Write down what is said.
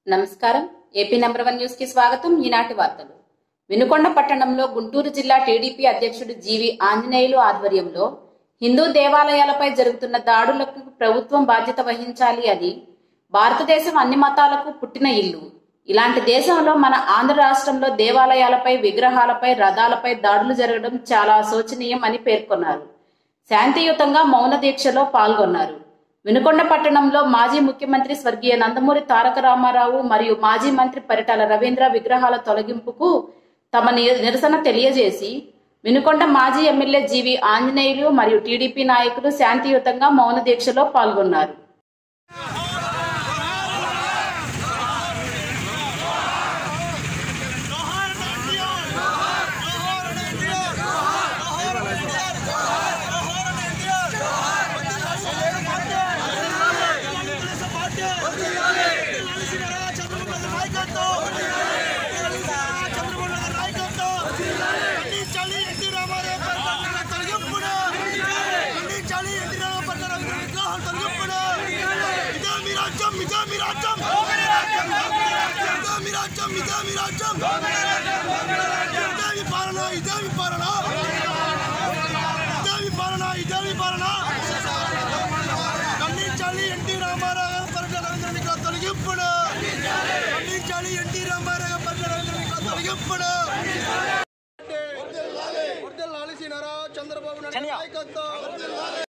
నమస్కారం AP number one news కి స్వాగతం ఈనాటి వార్తలు వినుకొండ పట్టణంలో గుంటూరు జిల్లా టీడీపీ అధ్యక్షుడు జీవి ఆంజనేయులు ఆధ్వర్యంలో హిందూ దేవాలయాలపై జరుగుతున్న దాడులకు ప్రభుత్వం బాధ్యత వహించాలి అని భారతదేశం అన్ని మతాలకు పుట్టిన ఇల్లు ఇలాంటి దేశంలో మన ఆంధ్ర రాష్ట్రంలో దేవాలయాలపై విగ్రహాలపై రథాలపై దాడులు జరగడం చాలా శోచనీయం అని పేర్కొన్నారు శాంతియుతంగా మౌన దీక్షలో పాల్గొన్నారు వినుకొండ పట్టణంలో మాజీ ముఖ్యమంత్రి స్వర్గీయ నందమూరి తారక రామారావు మరియు మాజీ మంత్రి పరిటాల రవీంద్ర విగ్రహాల తొలగింపుకు తమ ని- నిరసన తెలియజేసి వినుకొండ మాజీ ఎమ్మెల్యే జీవి ఆంజనేయులు మరియు టీడీపీ నాయకులు శాంతియుతంగా మౌన దీక్షలో పాల్గొన్నారు పాలన ఇదేమి పాలన ఇదేమి పాలన ఇదేమి పాలన ఖండించాలి ఎన్టీ రామారావు పరిటాల రవీంద్ర విగ్రహ తొలగింపుడు ఖండించాలి ఎన్టీ రామారావు పరిటాల రవీంద్ర విగ్రహ తొలగింపుడు వర్ధిల్లాలి సీనారా చంద్రబాబు నాయుడు నాయకత్వం